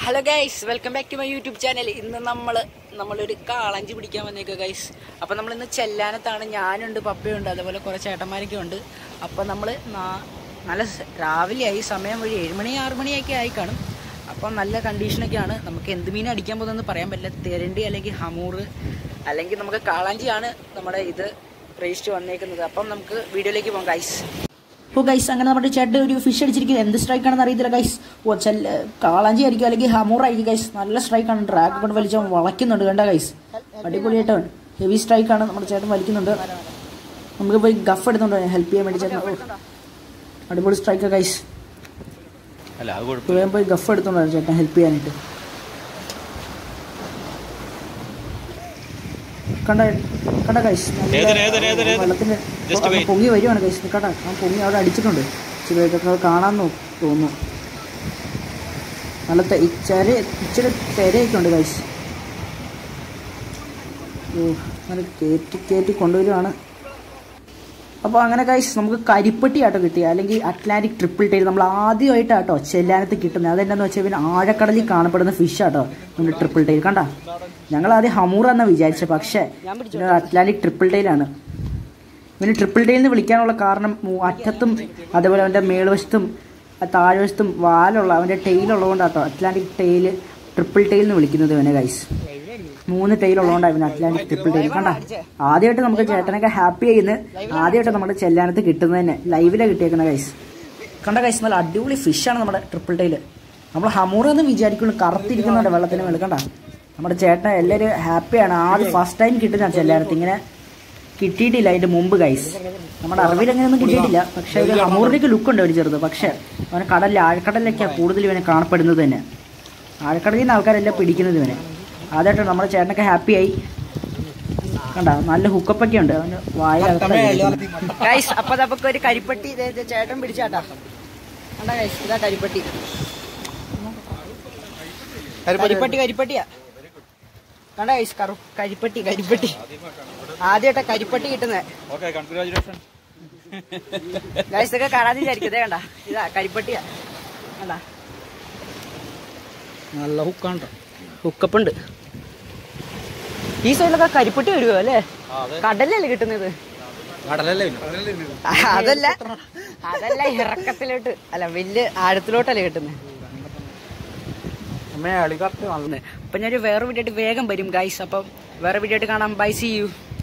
Hello guys welcome back to my YouTube channel ഇന്ന് നമ്മൾ നമ്മളൊരു കാളഞ്ചി പിടിക്കാൻ വന്നേക്കുക ഗൈസ് അപ്പം നമ്മൾ ഇന്ന് ചെല്ലാനത്താണ് ഞാനുണ്ട് പപ്പയുണ്ട് അതേപോലെ കുറേ ചേട്ടന്മാരൊക്കെ ഉണ്ട് അപ്പം നമ്മൾ നല്ല സ- രാവിലെയായി സമയം വഴി ഏഴുമണി ആറ് മണിയൊക്കെ ആയി കാണും അപ്പം നല്ല കണ്ടീഷനൊക്കെയാണ് നമുക്ക് എന്ത് മീൻ അടിക്കാൻ പോകുന്നതെന്ന് പറയാൻ പറ്റില്ല തെരണ്ടി അല്ലെങ്കിൽ ഹമൂർ അല്ലെങ്കിൽ നമുക്ക് കാളാഞ്ചിയാണ് നമ്മുടെ ഇത് രജിസ്റ്റർ വന്നേക്കുന്നത് അപ്പം നമുക്ക് വീഡിയോയിലേക്ക് പോകാം ഗൈസ് ഓ ഗൈസ് അങ്ങനെ നമ്മുടെ ചേട്ടൻ ഒരു ഫിഷ് അടിച്ചിരിക്കും എന്ത് സ്ട്രൈക്ക് ആണെന്ന് അറിയത്തില്ല ഗൈസ് ഓ ചെല്ല കാളാഞ്ചി ആയിരിക്കും അല്ലെങ്കിൽ ഹമൂർ ആയിരിക്കും ഗൈസ് നല്ല സ്ട്രൈക്ക് ആണ് ട്രാക്ക് കൊണ്ട് വലിച്ച വളയ്ക്കുന്നുണ്ട് കണ്ട ഗൈസ് അടിപൊളിയായിട്ടാണ് ഹെവി സ്ട്രൈക്ക് ആണ് നമ്മുടെ ചേട്ടൻ വലിക്കുന്നുണ്ട് നമുക്ക് പോയി ഗഫ് എടുത്തോണ്ട് ഹെൽപ്പ് ചെയ്യാൻ വേണ്ടി ചേട്ടൻ ഓ, അടിപൊളി സ്ട്രൈക്ക് ഗൈസ് അല്ല അത് കുഴപ്പമില്ല വേഗം പോയി ഗഫ് എടുത്തോണ്ടാണ് ചേട്ടൻ ഹെൽപ്പ് ചെയ്യാനായിട്ട് കണ്ട കണ്ട ഗൈസ് ഏതിന്, ഏതിന്, ഏതിന്, ഏതിന്? വെള്ളത്തിന് Just wait. പൊങ്ങി വരുവാണ് ഗൈസ് നിക്കട്ടെ ആ പൊങ്ങി അവിടെ അടിച്ചിട്ടുണ്ട് ഇച്ചിരി ഇതൊക്കെ കാണാൻ നോ- തോന്നുന്നു നല്ല തെ- ഇച്ചിരി ഇച്ചിരി തിരയൊക്കെ ഉണ്ട് ഗൈസ് ഓ അങ്ങനെ കയറ്റി കയറ്റി കൊണ്ടുവരുവാണ് അപ്പോൾ അങ്ങനെ ഗൈസ് നമുക്ക് കരിപ്പെട്ടി ആട്ടോ കിട്ടിയ അല്ലെങ്കിൽ അറ്റ്ലാന്റിക് ട്രിപ്പിൾ ടൈൽ നമ്മൾ ആദ്യമായിട്ടാട്ടോ ചെല്ലാനത്ത് കിട്ടുന്നത് അതെന്താന്ന് വെച്ചാൽ പിന്നെ ആഴക്കടലിൽ കാണപ്പെടുന്ന ഫിഷ് ആട്ടോ നമ്മുടെ ട്രിപ്പിൾ ടൈൽ കണ്ട ഞങ്ങൾ ആദ്യം ഹമൂർ എന്നാ വിചാരിച്ചത് പക്ഷേ ഇത് അറ്റ്ലാന്റിക് ട്രിപ്പിൾ ടൈലാണ് ഇവന് ട്രിപ്പിൾ ടൈൽ എന്ന് വിളിക്കാനുള്ള കാരണം മൂ- അറ്റത്തും അതേപോലെ അവൻ്റെ മേൽവശത്തും ആ താഴ്വശത്തും വാലുള്ള അവൻ്റെ ടെയിലുള്ളതുകൊണ്ട് കേട്ടോ അറ്റ്ലാന്റിക് ടെയിൽ ട്രിപ്പിൾ ടെയിൽ എന്ന് വിളിക്കുന്നത് ഇവനെ ഗൈസ് മൂന്ന് ടെയിൽ ഉള്ളതുകൊണ്ടാണ് ഇവന് അറ്റ്ലാന്റിക് ട്രിപ്പിൾ ടെയിൽ കണ്ട ആദ്യമായിട്ട് നമുക്ക് ചേട്ടനൊക്കെ ഹാപ്പി ചെയ്യുന്നത് ആദ്യമായിട്ട് നമ്മുടെ ചെല്ലാനത്ത് കിട്ടുന്നത് തന്നെ ലൈവിലാണ് കിട്ടിയേക്കുന്ന ഗൈസ് കണ്ട ഗൈസ് നല്ല അടിപൊളി ഫിഷാണ് നമ്മുടെ ട്രിപ്പിൾ ടെയിൽ നമ്മൾ ഹമൂർ എന്ന് വിചാരിക്കുള്ളൂ കറുത്തിരിക്കുന്നുണ്ട് വെള്ളത്തിന് മേളിൽ കണ്ട നമ്മുടെ ചേട്ടൻ എല്ലാവരും ഹാപ്പിയാണ് ആദ്യം ഫസ്റ്റ് ടൈം കിട്ടുന്ന ചെല്ലാനത്ത് ഇങ്ങനെ കിട്ടിയിട്ടില്ല അതിന്റെ മുമ്പ് ഗൈസ് നമ്മുടെ അറിവിൽ അങ്ങനെയൊന്നും കിട്ടിയിട്ടില്ല പക്ഷെ ഒരു ഹമൂറിലേക്ക് ലുക്ക് ഉണ്ട് ഒരു ചെറുത് പക്ഷെ അവന് കടലിൽ ആഴക്കടലിലൊക്കെയാണ് കൂടുതൽ ഇവനെ കാണപ്പെടുന്നത് തന്നെ ആഴക്കടലിൽ നിന്ന് ആൾക്കാരെല്ലാം പിടിക്കുന്നത് ഇവനെ ആദ്യമായിട്ട് നമ്മുടെ ചേട്ടനൊക്കെ ഹാപ്പിയായി കണ്ട നല്ല ഹുക്കപ്പൊക്കെ ഉണ്ട് അവന് വായ ഗൈസ് അപ്പൊ നമുക്ക് ഒരു കരിപ്പട്ടി ദേ ദേ ചേട്ടൻ പിടിച്ചാട്ടാ കണ്ട ഗൈസ് ഇതാ കരിപ്പട്ടി കരിപ്പട്ടി കരിപ്പട്ടിയാ കണ്ട ഗൈസ് കറു കരിപ്പട്ടി കരിപ്പട്ടി ആദ്യമായിട്ടാ കരിപ്പട്ടി കിട്ടുന്നത് ഓക്കെ കൺഗ്രാചുലേഷൻ ഗൈസ് ഇതൊക്കെ കാണാതെ വിചാരിക്കും ഇതേ കണ്ട ഇതാ കരിപ്പട്ടിയാ കണ്ട നല്ല ഹുക്കാണ് ഹുക്കപ്പുണ്ട് ഈ സൈഡിലൊക്കെ കരിപ്പട്ടി വരുമോ അല്ലേ കടലല്ലേ കിട്ടുന്നത് കടലല്ലേ അതല്ല അതല്ല ഇറക്കത്തിലോട്ട് അല്ല വലിയ ആഴത്തിലോട്ടല്ലേ കിട്ടുന്നത് അപ്പൊ ഞാനൊരു വേറെ വീഡിയോ ആയിട്ട് വേഗം വരും ഗൈസ് അപ്പം വേറെ വീഡിയോ ആയിട്ട് കാണാം ബൈ സി യു